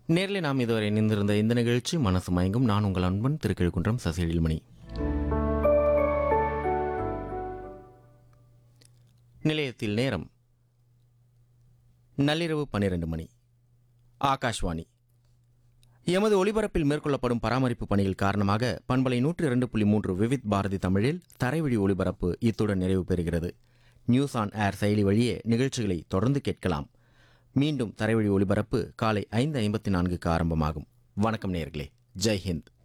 நேரில் நாம் இதுவரை இணைந்திருந்த இந்த நிகழ்ச்சி மனசு மயங்கும் நான் உங்கள் அன்பன் திருக்கிழுக்குன்றம் சசிஎழில்மணி நிலையத்தில் நேரம் நள்ளிரவு பன்னிரண்டு மணி ஆகாஷ்வாணி எமது ஒலிபரப்பில் மேற்கொள்ளப்படும் பராமரிப்பு பணிகள் காரணமாக பண்பலை நூற்றி இரண்டு புள்ளி மூன்று விவித் பாரதி தமிழில் தரைவழி ஒலிபரப்பு இத்துடன் நிறைவு பெறுகிறது நியூஸ் ஆன் ஏர் செயலி வழியே நிகழ்ச்சிகளை தொடர்ந்து கேட்கலாம் மீண்டும் தரைவழி ஒலிபரப்பு காலை ஐந்து ஐம்பத்தி நான்குக்கு ஆரம்பமாகும் வணக்கம் நேர்களே ஜெய் ஹிந்த்